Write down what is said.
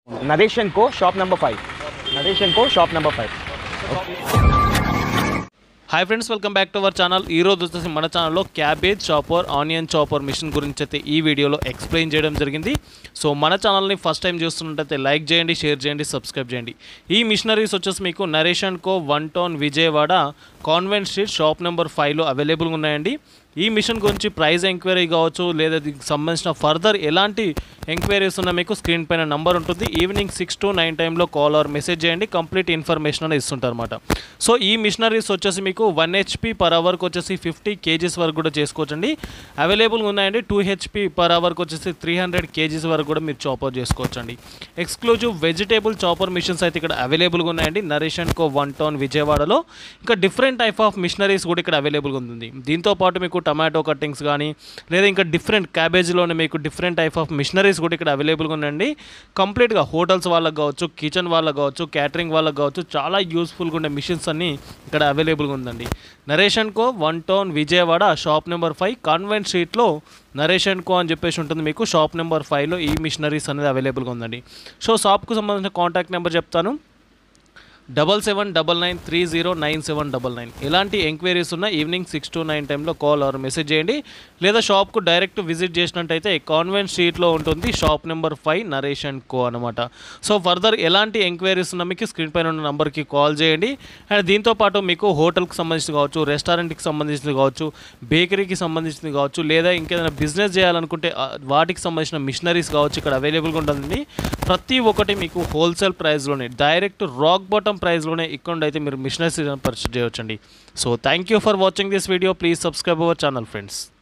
Naresh and co shop number five Naresh and co shop number five hi friends welcome back to our channel ఈ రోజు వచ్చేసి మన ఛానల్లో cabbage chopper onion chopper machine గురించి అయితే ఈ వీడియోలో ఎక్స్ప్లెయిన్ చేయడం జరిగింది సో మన ఛానల్ని ఫస్ట్ టైం చూస్తున్నట్టయితే లైక్ చేయండి షేర్ చేయండి సబ్స్క్రైబ్ చేయండి ఈ మిషనరీస్ వచ్చేసి మీకు Naresh and co one town Vijayawada convent street shop number ఫైవ్లో అవైలబుల్గా ఉన్నాయండి ఈ మిషన్ గురించి ప్రైస్ ఎంక్వైరీ కావచ్చు లేదా దీనికి సంబంధించిన ఫర్దర్ ఎలాంటి ఎంక్వైరీస్ ఉన్నా మీకు స్క్రీన్ పైన నంబర్ ఉంటుంది ఈవినింగ్ సిక్స్ టు నైన్ టైంలో కాల్ ఆర్ మెసేజ్ చేయండి కంప్లీట్ ఇన్ఫర్మేషన్ అనేది ఇస్తుంటారు అనమాట సో ఈ మిషనరీస్ వచ్చేసి మీకు వన్ హెచ్పి పర్ అవర్కి వచ్చేసి ఫిఫ్టీ కేజీస్ వరకు కూడా చేసుకోవచ్చండి అవైలబుల్గా ఉన్నాయండి టూ హెచ్పి పర్ అవర్కి వచ్చేసి త్రీ హండ్రెడ్ కేజీస్ వరకు కూడా మీరు చాపర్ చేసుకోవచ్చండి ఎక్స్క్లూజివ్ వెజిటేబుల్ చాపర్ మిషన్స్ అయితే ఇక్కడ అవైలబుల్గా ఉన్నాయండి Naresh and co one town విజయవాడలో ఇంకా డిఫరెంట్ టైప్ ఆఫ్ మిషనరీస్ కూడా ఇక్కడ అవైలబుల్గా ఉంది దీంతో పాటు మీకు టమాటో కట్టింగ్స్ కానీ లేదా ఇంకా డిఫరెంట్ క్యాబేజీలోనే మీకు డిఫరెంట్ టైప్ ఆఫ్ మిషనరీస్ కూడా ఇక్కడ అవైలబుల్గా ఉందండి కంప్లీట్గా హోటల్స్ వాళ్ళకి కావచ్చు కిచెన్ వాళ్ళకి కావచ్చు క్యాటరింగ్ వాళ్ళకి కావచ్చు చాలా యూస్ఫుల్గా ఉండే మిషన్స్ అన్నీ ఇక్కడ అవైలబుల్గా ఉందండి Naresh and co one town Vijayawada shop number five convent స్ట్రీట్లో నరేష్ అండ్ కో అని చెప్పేసి ఉంటుంది మీకు షాప్ నెంబర్ ఫైవ్లో ఈ మిషనరీస్ అనేది అవైలబుల్గా ఉందండి సో షాప్కు సంబంధించిన కాంటాక్ట్ నెంబర్ చెప్తాను double seven double nine three zero nine seven double nine ఇలాంటి ఎంక్వైరీస్ ఉన్న ఈవినింగ్ సిక్స్ టు నైన్ టైంలో కాల్ ఆర్ మెసేజ్ చేయండి లేదా షాప్కు డైరెక్ట్ విజిట్ చేసినట్టయితే కాన్వెంట్ స్ట్రీట్లో ఉంటుంది shop number five Naresh and co అనమాట సో ఫర్దర్ ఎలాంటి ఎంక్వైరీస్ ఉన్న మీకు స్క్రీన్ పైన ఉన్న నెంబర్కి కాల్ చేయండి అండ్ దీంతో పాటు మీకు హోటల్కి సంబంధించి కావచ్చు రెస్టారెంట్కి సంబంధించింది కావచ్చు బేకరీకి సంబంధించింది కావచ్చు లేదా ఇంకేదైనా బిజినెస్ చేయాలనుకుంటే ఆ, వాటికి సంబంధించిన మిషనరీస్ కావచ్చు ఇక్కడ అవైలబుల్గా ఉంటుంది ప్రతి ఒక్కటి మీకు హోల్సేల్ ప్రైస్లోనే డైరెక్ట్ రాక్ బాటమ్ ప్రైస్లోనే ఇక్కడ అయితే మీరు మిషనరీస్ పర్చేస్ చేయవచ్చండి so thank you for watching this video please subscribe our channel friends